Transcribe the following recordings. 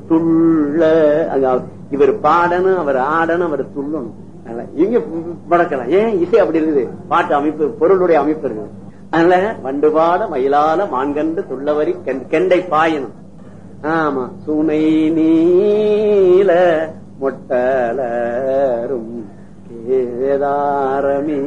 துள்ள அங்க இவர் பாடணும் அவர் ஆடணும் அவர் துள்ளணும் அதனால இங்க படக்கலாம் ஏன் இசை அப்படி இருக்குது பாட்டு அமைப்பு பொருளுடைய அமைப்பு இருக்குது அதனால வண்டுபாட மயிலால மான்கண்டு துள்ளவரி கெண்- கெண்டை பாயணும் ஆமா சுனை நீல மொட்டலரும் கேதாரமே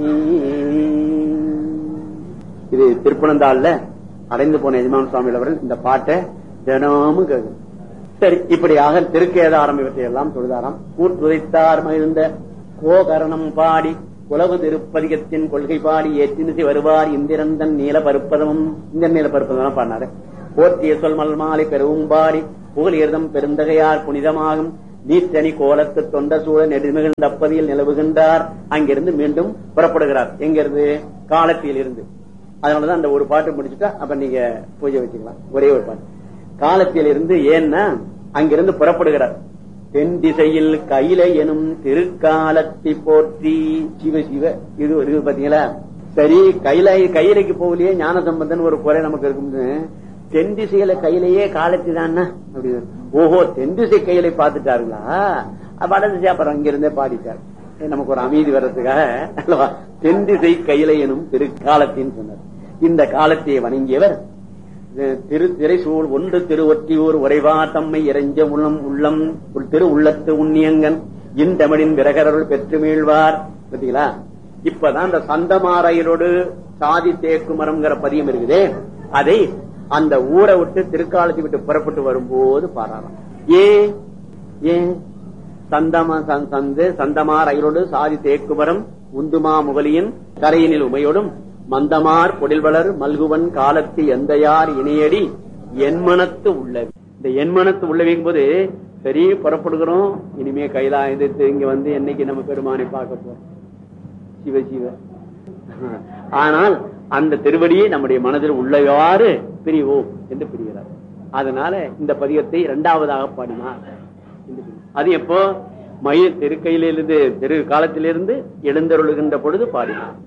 இது திருப்பனந்தாள்ல அடைந்து போன எஜமான் சுவாமி அவர்கள் இந்த பாட்டை தினமும் கேட்கும் சரி இப்படியாக திருக்கேதாரம் இவற்றை எல்லாம் தொழுதாராம் கூற்றுதைத்தார் மகிழ்ந்த கோகரணம் பாடி குலவு திருப்பதிகத்தின் கொள்கை பாடி ஏற்றினிசை வருவார் இந்திரந்தன் நீல பருப்பதமும் இந்த நீல பருப்பதம் பாடினாரு போற்றிய சொல் மல் மாலை பெறவும் பாடி புகழியர்தம் பெருந்தகையார் புனிதமாகும் நீற்றணி கோலத்து தொண்ட சூழ நெடுமிகிழ்ந்த அப்பதியில் நிலவுகின்றார் அங்கிருந்து மீண்டும் புறப்படுகிறார் எங்கிருந்து காலத்தில் இருந்து அதனாலதான் அந்த ஒரு பாட்டு முடிச்சுட்டா அப்ப நீங்க பூஜை வச்சுக்கலாம் ஒரே ஒரு பாட்டு காலத்தில் இருந்து ஏன்னா அங்கிருந்து புறப்படுகிறார் தென் திசையில் கையில எனும் திருக்காலத்தை போற்றி சிவ சிவ இது ஒரு இது பாத்தீங்களா சரி கையில கையிலைக்கு போகலையே ஞான சம்பந்தன் ஒரு குறை நமக்கு இருக்கும்னு தென் திசையில கையிலேயே காலத்தி தான் அப்படி ஓஹோ தென் திசை கையிலை பார்த்துட்டாருங்களா அப்ப வட திசை அப்புறம் இங்கிருந்தே பாடிட்டார் நமக்கு ஒரு அமைதி வர்றதுக்காக அல்லவா தென் திசை கையிலை எனும் திருக்காலத்தின்னு சொன்னார் இந்த காலத்தை வணங்கியவர் திரு திரைசூழ் ஒன்று திருவொற்றியூர் உறைவா தம்மை இறைஞ்ச உள்ளம் உள்ளம் உள் திரு உள்ளத்து உண்ணியங்கன் இந்தமிழின் விரகரருள் பெற்று மீழ்வார் பாத்தீங்களா இப்பதான் அந்த சந்தமாரையரோடு சாதி தேக்கு மரம்ங்கிற பதியம் இருக்குதே அதை அந்த ஊரை விட்டு திருக்காலத்தை விட்டு புறப்பட்டு வரும்போது பாராளாம் ஏன் ஏன் சந்தமா சந்- சந்து சந்தமார் அயலோடு சாதி தேக்குமரம் உந்துமா முகலியின் கரையினில் உமையோடும் மந்தமார் பொடில்வளர் மல்குவன் காலத்து எந்தையார் இணையடி என்மனத்து உள்ளது இந்த என்மனத்து உள்ள போது சரி புறப்படுகிறோம் இனிமே கைலாயத்து இங்க வந்து என்னைக்கு நம்ம பெருமானை பார்க்க போறோம் சிவ சிவ ஆனால் அந்த திருவடியை நம்முடைய மனதில் உள்ளவாறு பிரிவோம் என்று பிரிகிறார் அதனால இந்த பதிகத்தை இரண்டாவதாக பாடினார் என்று பிரிகிறார். அது எப்போ மயில் திருக்கையிலிருந்து திரு காலத்திலிருந்து எழுந்தருளுகின்ற பொழுது பாடினார்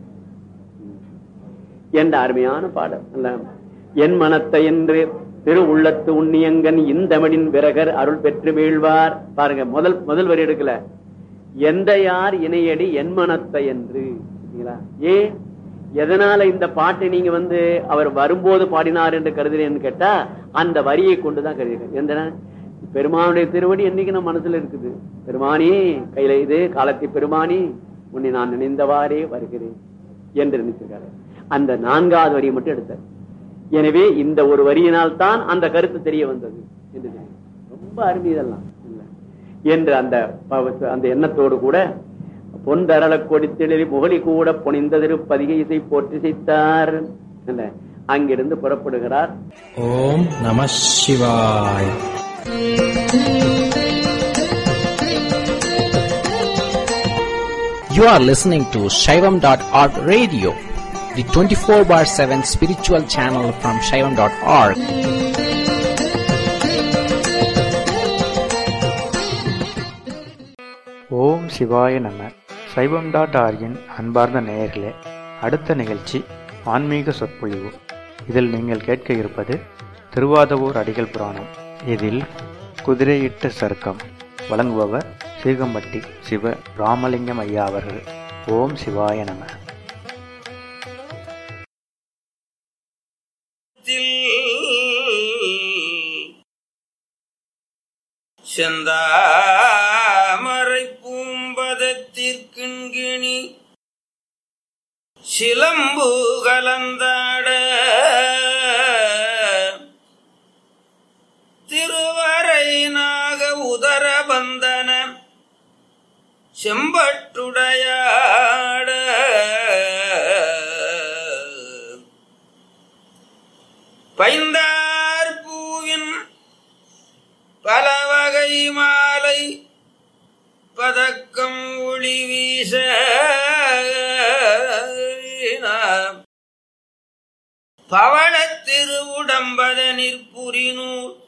என்ற அருமையான பாடல் அல்ல என் மனத்தை என்று திரு உள்ளத்து உண்ணியங்கன் இந்தமிழின் விரகர் அருள் பெற்று வீழ்வார் பாருங்க முதல் முதல் வரி எடுக்கல எந்த யார் இணையடி என் மனத்தை என்று சரிங்களா? ஏன் எதனால இந்த பாட்டை நீங்க வந்து அவர் வரும்போது பாடினார் என்று கருதுறேன்னு கேட்டா அந்த வரியை கொண்டுதான் கருதுகிறேன் எந்த பெருமானுடைய திருவடி என்னைக்கு நம்ம மனசுல இருக்குது பெருமானி கையில இது காலத்தை பெருமானி உன்னை நான் நினைந்தவாறே வருகிறேன் என்று நினைச்சிருக்காரு அந்த நான்காவது வரியை மட்டும் எடுத்தார் எனவே இந்த ஒரு வரியினால் தான் அந்த கருத்து தெரிய வந்தது என்று தெரியும். ரொம்ப அருமை இதெல்லாம் இல்ல. என்று அந்த ப- அந்த எண்ணத்தோடு கூட பொன்தரள கொடித்தெழி முகலி கூட புனிந்த திருப்பதிகை இசை போற்றி செய்தார் இல்ல அங்கிருந்து புறப்படுகிறார் ஓம் நம சிவாய் You are listening to Shaivam.org radio, the 24 bar 7 spiritual channel from Shaivam.org. ஓம் சிவாய நம சைவம் டாட் ஆர்கின் அன்பார்ந்த நேயர்களே அடுத்த நிகழ்ச்சி ஆன்மீக சொற்பொழிவு இதில் நீங்கள் கேட்க இருப்பது திருவாதவூர் அடிகள் புராணம் இதில் குதிரையிட்ட சருக்கம் வழங்குபவர் சீகம்பட்டி சிவ ராமலிங்கம் ஐயா அவர்கள் ஓம் சிவாய நம செந்தாமரை பூம்பதத்திற்கிண்கிணி சிலம்பு கலந்தாட திருவரை நாக உதர பந்தன செம்பட்டுடையாட பைந்தார் பூவின் பல வகை மாலை பதக்கம் ஒளி வீச பவளத் திருவுடம்பத நிற்புரினூர்